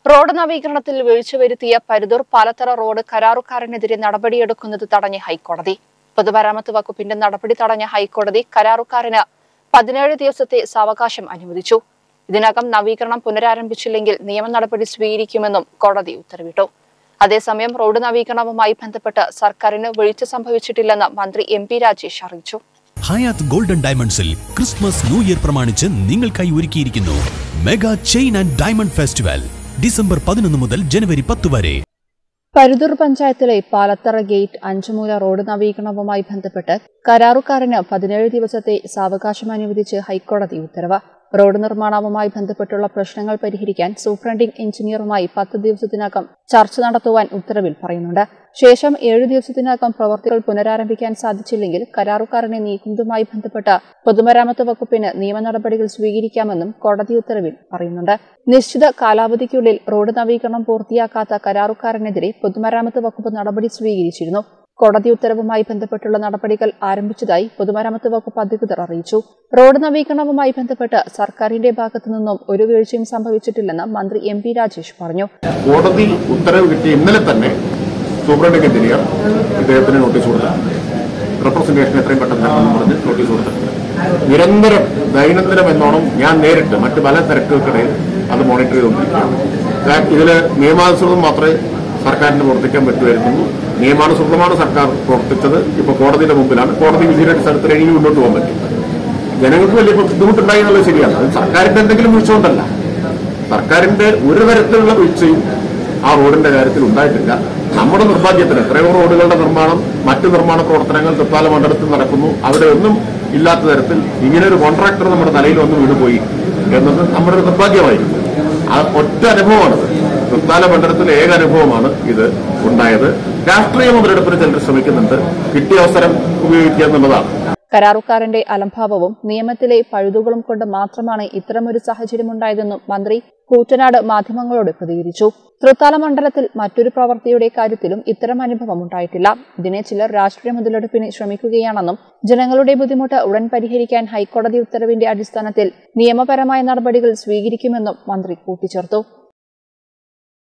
road നവീകരണത്തിൽ വീഴ്ച വരുത്തിയ പരുതൂർ പാലത്തറ റോഡ് കരാറുകാരനെതിരെ നടപടിയെടുക്കുന്നത് തടഞ്ഞ ഹൈക്കോടതി പൊതുമരാമത്ത് വകുപ്പിന്റെ നടപടി തടഞ്ഞ ഹൈക്കോടതി കരാറുകാരന് പതിനേഴ് ദിവസത്തെ സാവകാശം അനുവദിച്ചു ഇതിനകം നവീകരണം പുനരാരംഭിച്ചില്ലെങ്കിൽ നിയമ നടപടി സ്വീകരിക്കുമെന്നും കോടതി ഉത്തരവിട്ടു അതേസമയം റോഡ് നവീകരണവുമായി ബന്ധപ്പെട്ട് സർക്കാരിന് വീഴ്ച സംഭവിച്ചിട്ടില്ലെന്ന് മന്ത്രി എം പി രാജേഷ് അറിയിച്ചു ഹയാത്ത് ഗോൾഡൻ ഡയമണ്ട്സിൽ ക്രിസ്മസ് ന്യൂ ഇയർ പ്രമാണിച്ച് നിങ്ങൾക്കായി ഒരുക്കിയിരിക്കുന്നു mega chain and diamond festival December പതിനൊന്ന് മുതൽ ജനുവരി പത്ത് വരെ പരുതൂർ പഞ്ചായത്തിലെ പാലത്തറ ഗേറ്റ് അഞ്ചുമൂല റോഡ് നവീകരണവുമായി ബന്ധപ്പെട്ട് കരാറുകാരന് പതിനേഴ് ദിവസത്തെ സാവകാശം അനുവദിച്ച് ഹൈക്കോടതി ഉത്തരവ് റോഡ് നിർമ്മാണവുമായി ബന്ധപ്പെട്ടുള്ള പ്രശ്നങ്ങൾ പരിഹരിക്കാൻ സൂപ്രണ്ടിംഗ് എഞ്ചിനീയറുമായി പത്ത് ദിവസത്തിനകം ചർച്ച നടത്തുവാൻ ഉത്തരവിൽ പറയുന്നുണ്ട് ശേഷം ഏഴു ദിവസത്തിനകം പ്രവർത്തികൾ പുനരാരംഭിക്കാൻ സാധിച്ചില്ലെങ്കിൽ കരാറുകാരനെ നീക്കുന്നതുമായി ബന്ധപ്പെട്ട് പൊതുമരാമത്ത് വകുപ്പിന് നിയമ നടപടികൾ സ്വീകരിക്കാമെന്നും കോടതി ഉത്തരവിൽ പറയുന്നുണ്ട് നിശ്ചിത കാലാവധിക്കുള്ളിൽ റോഡ് നവീകരണം പൂർത്തിയാക്കാത്ത കരാറുകാരനെതിരെ പൊതുമരാമത്ത് വകുപ്പ് നടപടി സ്വീകരിച്ചിരുന്നു കോടതി ഉത്തരവുമായി ബന്ധപ്പെട്ടുള്ള നടപടികൾ ആരംഭിച്ചതായി പൊതുമരാമത്ത് വകുപ്പ് അധികൃതർ അറിയിച്ചു റോഡ് നവീകരണവുമായി ബന്ധപ്പെട്ട് സർക്കാരിന്റെ ഭാഗത്തു നിന്നും ഒരു വീഴ്ചയും സംഭവിച്ചിട്ടില്ലെന്ന് മന്ത്രി എം പി രാജേഷ് പറഞ്ഞു കോടതി ഉത്തരവ് കിട്ടിയ ഇന്നലെ തന്നെ സൂപ്രണ്ടിംഗ് എഞ്ചിനീയർ ഇദ്ദേഹത്തിന് നോട്ടീസ് കൊടുത്തിട്ടുണ്ട് റെപ്രസെന്റേഷൻ എത്രയും പെട്ടെന്ന് തരണമെന്ന് പറഞ്ഞ് നോട്ടീസ് കൊടുത്തിട്ടുണ്ട് നിരന്തരം ദൈനംദിനം എന്നോണം ഞാൻ നേരിട്ട് മറ്റ് പല തിരക്കുകൾക്കിടയിൽ അത് മോണിറ്റർ ചെയ്തുകൊണ്ടിരിക്കുകയാണ് ദാ- ഇതില് നിയമാനുസൃതം മാത്രമേ സർക്കാരിന് പ്രവർത്തിക്കാൻ പറ്റുമായിരുന്നു നിയമാനുസൃതമാണ് സർക്കാർ പ്രവർത്തിച്ചത് ഇപ്പൊ കോടതിയുടെ മുമ്പിലാണ് കോടതി വിധിയുടെ അടിസ്ഥാനത്തിൽ ഇനി മുന്നോട്ട് പോകാൻ പറ്റും ജനങ്ങൾക്ക് വലിയ ബുദ്ധിമുട്ടുണ്ടായി എന്നുള്ളത് ശരിയാണ് അത് സർക്കാരിന്റെ എന്തെങ്കിലും വീഴ്ച കൊണ്ടല്ല സർക്കാരിന്റെ ഒരു തരത്തിലുള്ള വീഴ്ചയും ആ റോഡിന്റെ കാര്യത്തിൽ ഉണ്ടായിട്ടില്ല നമ്മുടെ നിർഭാഗ്യത്തിന് എത്രയോ റോഡുകളുടെ നിർമ്മാണം മറ്റ് നിർമ്മാണ പ്രവർത്തനങ്ങൾ തൃത്താല മണ്ഡലത്തിൽ നടക്കുന്നു അവിടെ ഒന്നും ഇല്ലാത്ത തരത്തിൽ ഇങ്ങനെ ഒരു കോൺട്രാക്ടർ നമ്മുടെ തലയിൽ വന്ന് വീണുപോയി എന്നത് നമ്മുടെ ഒരു നിർഭാഗ്യമായിരുന്നു ആ ഒറ്റ അനുഭവമാണത് തൃത്താല മണ്ഡലത്തിലെ ഏക അനുഭവമാണ് ഇത് ഉണ്ടായത് രാഷ്ട്രീയ മുതലെടുപ്പിന് ചിലർ ശ്രമിക്കുന്നുണ്ട് കിട്ടിയ അവസരം ഉപയോഗിക്കുക എന്നുള്ളതാണ് കരാറുകാരന്റെ അലംഭാവവും നിയമത്തിലെ പഴുതുകളും കൊണ്ട് മാത്രമാണ് ഇത്തരമൊരു സാഹചര്യമുണ്ടായതെന്നും മന്ത്രി കൂറ്റനാട് മാധ്യമങ്ങളോട് പ്രതികരിച്ചു തൃത്താല മണ്ഡലത്തിൽ മറ്റൊരു പ്രവൃത്തിയുടെ കാര്യത്തിലും ഇത്തരം അനുഭവം ഉണ്ടായിട്ടില്ല ഇതിനെ ചിലർ രാഷ്ട്രീയ മുതലെടുപ്പിന് ശ്രമിക്കുകയാണെന്നും ജനങ്ങളുടെ ബുദ്ധിമുട്ട് ഉടൻ പരിഹരിക്കാൻ ഹൈക്കോടതി ഉത്തരവിന്റെ അടിസ്ഥാനത്തിൽ നിയമപരമായ നടപടികൾ സ്വീകരിക്കുമെന്നും മന്ത്രി കൂട്ടിച്ചേർത്തു